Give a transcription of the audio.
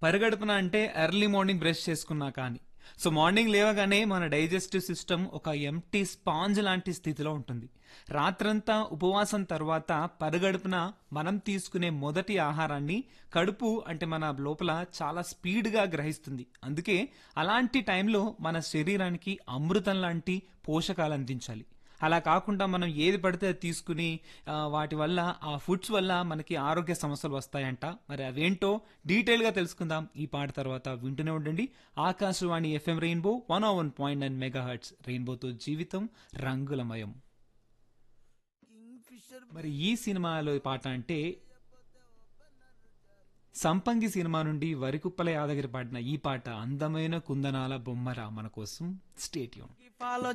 పరిగడుపున అంటే early morning brush చేసుకున్నా కానీ సో మార్నింగ్ లేవగానే మన డైజెస్టివ్ సిస్టమ్ ఒక ఎంటీ స్పాంజ్ లాంటి స్థితిలో ఉంటుంది రాత్రంతా ఉపవాసం తర్వాత పరగడుపున మనం తీసుకునే మొదటి ఆహారాన్ని కడుపు అంటే మన లోపల చాలా స్పీడ్గా గ్రహిస్తుంది అందుకే అలాంటి టైంలో మన శరీరానికి అమృతం లాంటి పోషకాలు అందించాలి అలా కాకుండా మనం ఏది పడితే అది తీసుకుని ఆ, వాటి వల్ల ఆ ఫుడ్స్ వల్ల మనకి ఆరోగ్య సమస్యలు వస్తాయంట మరి అవేంటో డీటెయిల్ గా తెలుసుకుందాం ఈ పాట తర్వాత వింటూనే ఉండండి Akashvani FM rainbow one one point nine mega hertz రెయిన్బోతో జీవితం రంగులమయం మరి ఈ సినిమాలో పాట అంటే సంపంగి సినిమా నుండి వరికుప్పల యాదగిరి పాడిన ఈ పాట అందమైన కుందనాల బొమ్మరా మన కోసం స్టేట్యూన్ ఫాలో